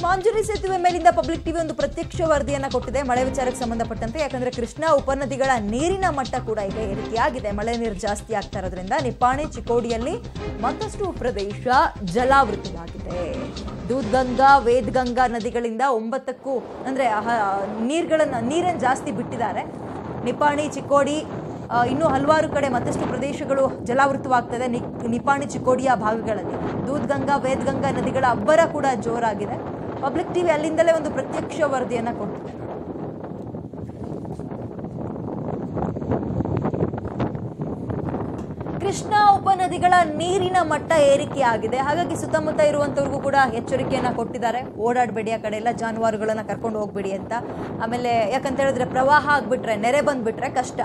ಮಾಂಜರಿ ಸೇತುವೆ ಮೇಲಿಂದ public TV ಒಂದು ಪ್ರತ್ಯಕ್ಷ ವರದಿಯನ್ನ ಕೊಟ್ಟಿದೆ ಮಳೆ ವಿಚಾರಕ್ಕೆ ಸಂಬಂಧಪಟ್ಟಂತೆ ಯಾಕಂದ್ರೆ ಕೃಷ್ಣಾ ಉಪನದಿಗಳ ನೀರಿನ ಮಟ್ಟ ಕೂಡ ಈಗ ಏರಿಕೆಯಾಗಿದೆ ಮಳೆ ನೀರು ಜಾಸ್ತಿ ಆಗ್ತಾ ಇರೋದ್ರಿಂದ ನಿಪ್ಪಾಣಿ ಚಿಕ್ಕೋಡಿಯಲ್ಲಿ ಮತ್ತಷ್ಟು ಪ್ರದೇಶ ಜಲಾವೃತವಾಗಿದೆ ದೂದ್ಗಂಗಾ ವೇದ್ಗಂಗಾ ನದಿಗಳಿಂದ ಒಂಬತ್ತಕ್ಕೂ ಅಂದ್ರೆ ಹ- ನೀರ್ಗಳನ್ನ ನೀರನ್ನು ಜಾಸ್ತಿ ಬಿಟ್ಟಿದ್ದಾರೆ ನಿಪ್ಪಾಣಿ ಚಿಕ್ಕೋಡಿ ಆ, ಇನ್ನೂ ಹಲವಾರು ಕಡೆ ಮತ್ತಷ್ಟು ಪ್ರದೇಶಗಳು ಜಲಾವೃತವಾಗ್ತದೆ ನಿ ನಿಪಾಣಿ ಚಿಕ್ಕೋಡಿಯ ಭಾಗಗಳಲ್ಲಿ ದೂದ್ಗಂಗಾ ವೇದ್ಗಂಗಾ ನದಿಗಳ ಅಬ್ಬರ ಕೂಡ ಜೋರಾಗಿದೆ ಪಬ್ಲಿಕ್ ಟಿವಿ ಅಲ್ಲಿಂದಲೇ ಒಂದು ಪ್ರತ್ಯಕ್ಷ ವರದಿಯನ್ನ ಕೊಡ್ತಿದೆ ಕೃಷ್ಣಾ ಉಪನದಿಗಳ ನೀರಿನ ಮಟ್ಟ ಏರಿಕೆಯಾಗಿದೆ ಹಾಗಾಗಿ ಸುತ್ತಮುತ್ತ ಇರುವಂತವ್ರಿಗೂ ಕೂಡ ಎಚ್ಚರಿಕೆಯನ್ನ ಕೊಟ್ಟಿದ್ದಾರೆ ಓಡಾಡಬೇಡಿ ಆ ಕಡೆ ಎಲ್ಲ ಜಾನುವಾರುಗಳನ್ನ ಕರ್ಕೊಂಡು ಹೋಗ್ಬೇಡಿ ಅಂತ ಆಮೇಲೆ ಯಾಕಂತ ಹೇಳಿದ್ರೆ ಪ್ರವಾಹ ಆಗ್ಬಿಟ್ರೆ ನೆರೆ ಬಂದ್ಬಿಟ್ರೆ ಕಷ್ಟ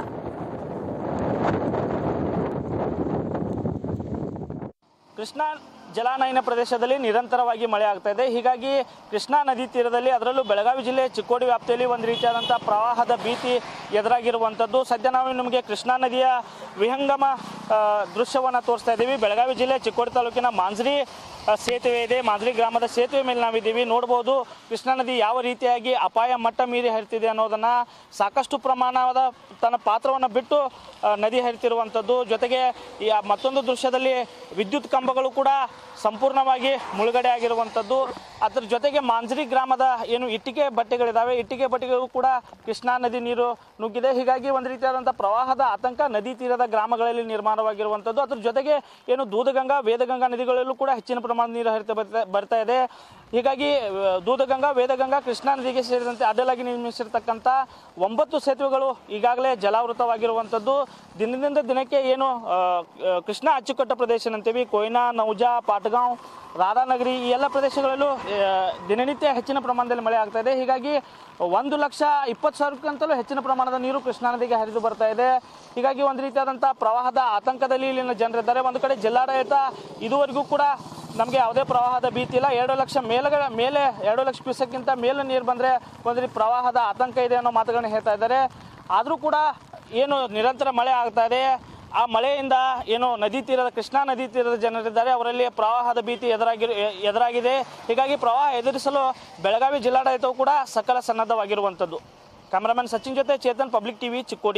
ಕೃಷ್ಣಾ ಜಲಾನಯನ ಪ್ರದೇಶದಲ್ಲಿ ನಿರಂತರವಾಗಿ ಮಳೆ ಆಗ್ತಾ ಇದೆ ಹೀಗಾಗಿ ಕೃಷ್ಣಾ ನದಿ ತೀರದಲ್ಲಿ ಅದರಲ್ಲೂ ಬೆಳಗಾವಿ ಜಿಲ್ಲೆ ಚಿಕ್ಕೋಡಿ ವ್ಯಾಪ್ತಿಯಲ್ಲಿ ಒಂದು ರೀತಿಯಾದಂಥ ಪ್ರವಾಹದ ಭೀತಿ ಎದುರಾಗಿರುವಂಥದ್ದು ಸದ್ಯ ನಾವು ನಿಮಗೆ ಕೃಷ್ಣಾ ನದಿಯ ವಿಹಂಗಮ ದೃಶ್ಯವನ್ನು ತೋರಿಸ್ತಾ ಇದ್ದೀವಿ ಬೆಳಗಾವಿ ಜಿಲ್ಲೆ ಚಿಕ್ಕೋಡಿ ತಾಲೂಕಿನ ಮಾಂಜ್ರಿ ಆ, ಸೇತುವೆ ಇದೆ ಮಾಂಜ್ರಿ ಗ್ರಾಮದ ಸೇತುವೆ ಮೇಲೆ ನಾವಿದ್ದೀವಿ ನೋಡ್ಬೋದು ಕೃಷ್ಣಾ ನದಿ ಯಾವ ರೀತಿಯಾಗಿ ಅಪಾಯ ಮಟ್ಟ ಮೀರಿ ಹರಿತಿದೆ ಅನ್ನೋದನ್ನ ಸಾಕಷ್ಟು ಪ್ರಮಾಣದ ತನ್ನ ಪಾತ್ರವನ್ನು ಬಿಟ್ಟು ಆ, ನದಿ ಹರಿತಿರುವಂಥದ್ದು ಜೊತೆಗೆ ಈ ಆ ಮತ್ತೊಂದು ದೃಶ್ಯದಲ್ಲಿ ವಿದ್ಯುತ್ ಕಂಬಗಳು ಕೂಡ ಸಂಪೂರ್ಣವಾಗಿ ಮುಳುಗಡೆ ಆಗಿರುವಂಥದ್ದು ಅದರ ಜೊತೆಗೆ ಮಾಂಜ್ರಿ ಗ್ರಾಮದ ಏನು ಇಟ್ಟಿಗೆ ಬಟ್ಟೆಗಳಿದ್ದಾವೆ ಇಟ್ಟಿಗೆ ಬಟ್ಟೆಗಳು ಕೂಡ ಕೃಷ್ಣಾ ನದಿ ನೀರು ನುಗ್ಗಿದೆ ಹೀಗಾಗಿ ಒಂದು ರೀತಿಯಾದಂಥ ಪ್ರವಾಹದ ಆತಂಕ ನದಿ ತೀರದ ಗ್ರಾಮಗಳಲ್ಲಿ ನಿರ್ಮಾಣವಾಗಿರುವಂಥದ್ದು ಅದ್ರ ಜೊತೆಗೆ ಏನು ದೂದಗಂಗಾ ವೇದಗಂಗಾ ನದಿಗಳಲ್ಲೂ ಕೂಡ ಹೆಚ್ಚಿನ ಪ್ರಮಾಣದ ನೀರು ಹರಿತ ಬರ್ತಾ ಬರ್ತಾ ಇದೆ ಹೀಗಾಗಿ ಆ, ದೂದಗಂಗಾ ವೇದಗಂಗಾ ಕೃಷ್ಣಾ ನದಿಗೆ ಸೇರಿದಂತೆ ಅಡ್ಡಲಾಗಿ ನಿರ್ಮಿಸಿರ್ತಕ್ಕಂಥ ಒಂಬತ್ತು ಸೇತುವೆಗಳು ಈಗಾಗಲೇ ಜಲಾವೃತವಾಗಿರುವಂಥದ್ದು ದಿನದಿಂದ ದಿನಕ್ಕೆ ಏನು ಆ, ಆ, ಕೃಷ್ಣಾ ಅಚ್ಚುಕಟ್ಟು ಪ್ರದೇಶ ಅಂತೀವಿ ಕೊಯ್ನಾ ನೌಜಾ ಪಾಟ್ಗಾಂವ್ ರಾಧಾನಗರಿ ಈ ಎಲ್ಲ ಪ್ರದೇಶಗಳಲ್ಲೂ ಆ, ದಿನನಿತ್ಯ ಹೆಚ್ಚಿನ ಪ್ರಮಾಣದಲ್ಲಿ ಮಳೆ ಆಗ್ತಾ ಇದೆ ಹೀಗಾಗಿ ಒಂದು ಲಕ್ಷ ಇಪ್ಪತ್ತು ಸಾವಿರಕ್ಕಂತಲೂ ಹೆಚ್ಚಿನ ಪ್ರಮಾಣದ ನೀರು ಕೃಷ್ಣಾ ನದಿಗೆ ಹರಿದು ಬರ್ತಾ ಇದೆ ಹೀಗಾಗಿ ಒಂದು ರೀತಿಯಾದಂಥ ಪ್ರವಾಹದ ಆತಂಕದಲ್ಲಿ ಇಲ್ಲಿನ ಜನರಿದ್ದಾರೆ ಒಂದು ಕಡೆ ಜಿಲ್ಲಾಡಳಿತ ಇದುವರೆಗೂ ಕೂಡ ನಮಗೆ ಯಾವುದೇ ಪ್ರವಾಹದ ಭೀತಿ ಇಲ್ಲ ಎರಡು ಲಕ್ಷ ಮೇಲಗಳ ಮೇಲೆ ಎರಡು ಲಕ್ಷ ಕ್ಯೂಸಕ್ಕಿಂತ ಮೇಲೆ ನೀರು ಬಂದರೆ ಒಂದು ರೀತಿ ಪ್ರವಾಹದ ಆತಂಕ ಇದೆ ಅನ್ನೋ ಮಾತುಗಳನ್ನ ಹೇಳ್ತಾ ಇದ್ದಾರೆ ಆದರೂ ಕೂಡ ಏನು ನಿರಂತರ ಮಳೆ ಆಗ್ತಾ ಇದೆ ಆ ಮಳೆಯಿಂದ ಏನು ನದಿ ತೀರದ ಕೃಷ್ಣಾ ನದಿ ತೀರದ ಜನರಿದ್ದಾರೆ ಅವರಲ್ಲಿ ಪ್ರವಾಹದ ಭೀತಿ ಎದುರಾಗಿ ಎದುರಾಗಿದೆ ಹೀಗಾಗಿ ಪ್ರವಾಹ ಎದುರಿಸಲು ಬೆಳಗಾವಿ ಜಿಲ್ಲಾಡಳಿತವು ಕೂಡ ಸಕಲ ಸನ್ನದ್ಧವಾಗಿರುವಂಥದ್ದು ಕ್ಯಾಮರಾಮನ್ ಸಚಿನ್ ಜೊತೆ ಚೇತನ್ ಪಬ್ಲಿಕ್ ಟಿವಿ ಚಿಕ್ಕೋಡಿ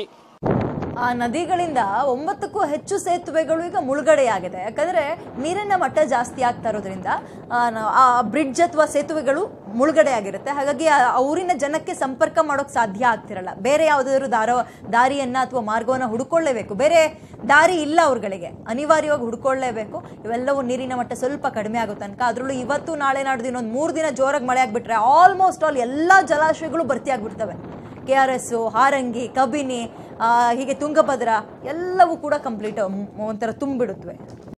ಆ ನದಿಗಳಿಂದ ಒಂಬತ್ತಕ್ಕೂ ಹೆಚ್ಚು ಸೇತುವೆಗಳು ಈಗ ಮುಳುಗಡೆಯಾಗಿದೆ ಯಾಕಂದ್ರೆ ನೀರಿನ ಮಟ್ಟ ಜಾಸ್ತಿ ಆಗ್ತಾ ಇರೋದ್ರಿಂದ ಆ, ನ- ಆ ಬ್ರಿಡ್ಜ್ ಅಥವಾ ಸೇತುವೆಗಳು ಮುಳುಗಡೆ ಆಗಿರುತ್ತೆ ಹಾಗಾಗಿ ಆ ಆ ಊರಿನ ಜನಕ್ಕೆ ಸಂಪರ್ಕ ಮಾಡೋಕೆ ಸಾಧ್ಯ ಆಗ್ತಿರಲ್ಲ ಬೇರೆ ಯಾವುದಾದ್ರು ದಾರ ದಾರಿಯನ್ನ ಅಥವಾ ಮಾರ್ಗವನ್ನು ಹುಡುಕೊಳ್ಳೇಬೇಕು ಬೇರೆ ದಾರಿ ಇಲ್ಲ ಅವ್ರುಗಳಿಗೆ ಅನಿವಾರ್ಯವಾಗಿ ಹುಡ್ಕೊಳ್ಳೇಬೇಕು ಇವೆಲ್ಲವೂ ನೀರಿನ ಮಟ್ಟ ಸ್ವಲ್ಪ ಕಡಿಮೆ ಆಗೋ ತನಕ ಅದರಲ್ಲೂ ಇವತ್ತು ನಾಳೆ ನಾಡ್ದು ಇನ್ನೊಂದು ಮೂರು ದಿನ ಜೋರಾಗಿ ಮಳೆ ಆಗಿಬಿಟ್ರೆ ಆಲ್ಮೋಸ್ಟ್ ಆಲ್ ಎಲ್ಲ ಜಲಾಶಯಗಳು ಭರ್ತಿ ಆಗ್ಬಿಡ್ತವೆ K R S Harangi Kabini ಆ, ಹೀಗೆ ತುಂಗಭದ್ರಾ ಎಲ್ಲವೂ ಕೂಡ ಕಂಪ್ಲೀಟ್ ಒಂಥರ ತುಂಬಿಡುತ್ತವೆ